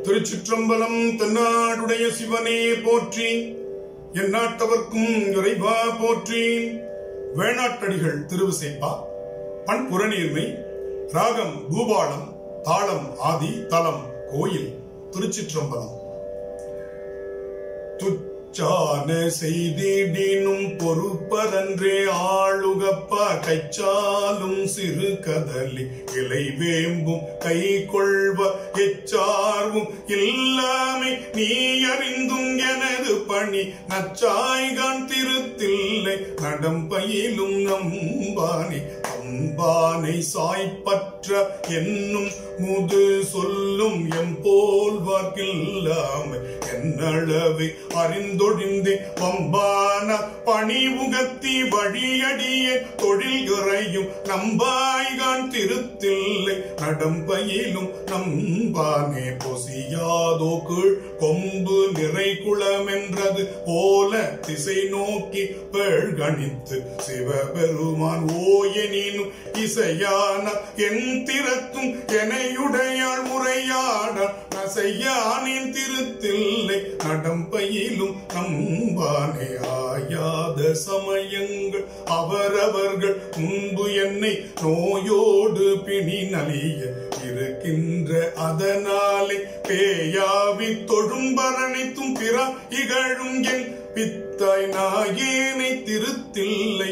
திருச்சிற்றம்பலம் தென்னாடுடைய சிவனே போற்றி எந்நாட்டவர்க்கும் இறைவா போற்றி வேணாட்டடிகள் திருவிசைப்பா பண் புறநீர்மை ராகம் பூபாலம் தாளம் ஆதி தலம் கோயில் திருச்சிற்றம்பலம் துச்சான செய்திடினும் பொறுப்பதன்றே ஆளுகப்பா கைச்சாலும் சிறு கதலி இலை வேம்பும் கை கொள்வ எச்சார்வும் இல்லாமை நீ அறிந்தும் எனது பணி நச்சாய்கான் திருத்தில்லை நடம்பயிலும் நம்பானே அம்பானை சாய்ப்பற்ற என்னும் முது சொல்லும் எம்போல் வாக்கில்லாமை என்னளவை அறிந்தொழிந்தே வம்பான பணி உகத்தி வழியடிய தொழில் இறையும் நம்பாய்கான் திருத்தில்லை நடம்பயிலும் நம்பானே பொசியாதோ கீழ் கொம்பு நிறை குளமென்றது போல திசை நோக்கி பேழ்கணித்து சிவபெருமான் ஓயனினும் இசையான என் திறத்தும் எனையுடையாள் முறையாட நசையானின் திருத்தில்லை நடம்பயிலும் நம்பானே ஆயாத சமயங்கள் அவரவர்கள் முன்பு என்னை நோயோடு பிணி நலிய இருக்கின்ற அதனாலே பேயாவி தொழும்பரணைத்தும் பிற இகழும் என் பித்தாய் நாயேனை திருத்தில்லை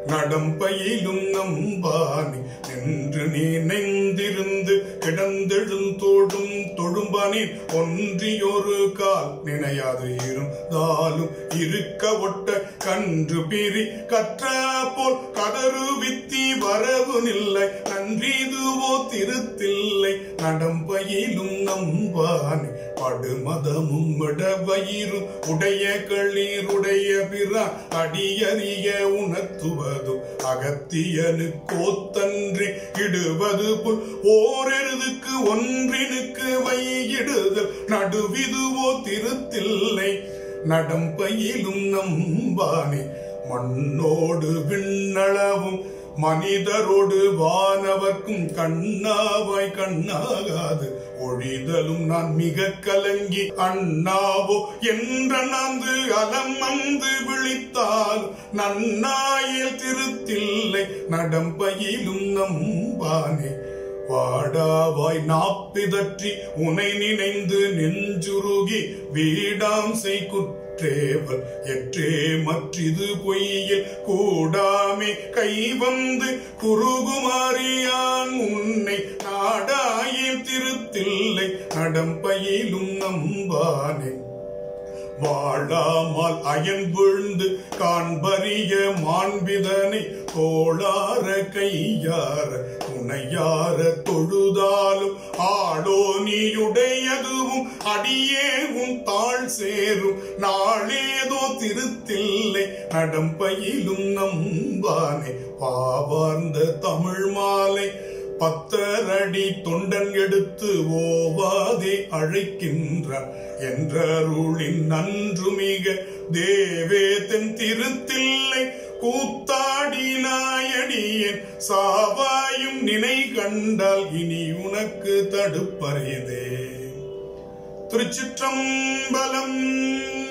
நடம்பயிலும் நம்பானி என்று நீ நெந்திருந்து கிடந்தெழுந்தோடும் தொழும்பானின் ஒன்றியொரு கால் நினையாது இருந்தாலும் இருக்க ஒட்ட கன்று பிரி கற்ற போல் கதறு வித்தி வரவு நில்லை நன்றிதுவோ திருத்தில்லை நடம்பயிலும் நம்பானி படுமதமும் விடவயிரும் உடைய களீருடைய பிற அடியறிய உணர்த்துவதும் அகத்தியனு கோத்தன்றி இடுவது புல் ஓரெருதுக்கு ஒன்றினுக்கு வையிடுதல் நடுவிதுவோ திருத்தில்லை நடம்பயிலும் நம்பானே மண்ணோடு விண்ணளவும் மனிதரோடு வானவர்க்கும் கண்ணாவாய் கண்ணாகாது ஒழிதலும் நான் மிக கலங்கி அண்ணாவோ என்ற நாந்து அலம் வந்து விழித்தால் நன்னாயில் திருத்தில்லை நடம்பயிலும் நம்பானே வாடாவாய் நாப்பிதற்றி உனை நினைந்து நெஞ்சுருகி வீடாம் செய்குற்ற தேவல் எற்றே மற்றிது பொய்யில் கூடாமே கை வந்து குறுகுமாறியான் உன்னை நாடாயில் திருத்தில்லை நடம்பயிலும் நம்பானே வாழாமல் அயன் விழுந்து காண்பறிய மாண்பிதனை தோளார கையார துணையார தொழுதாலும் ஆளோ நீயுடையதுவும் அடியே உன் தாழ் சேரும் நாளேதோ திருத்தில்லை நடம்பயிலும் நம்பானே பாவார்ந்த தமிழ் மாலை பத்தரடி தொண்டன் எடுத்து ஓவாதே அழைக்கின்றார் என்றருளின் நன்று மிக தேவே தென் திருத்தில்லை கூத்தாடி நாயடியேன் சாவாயும் நினை கண்டால் இனி உனக்கு தடுப்பறையதே திருச்சிற்றம்பலம்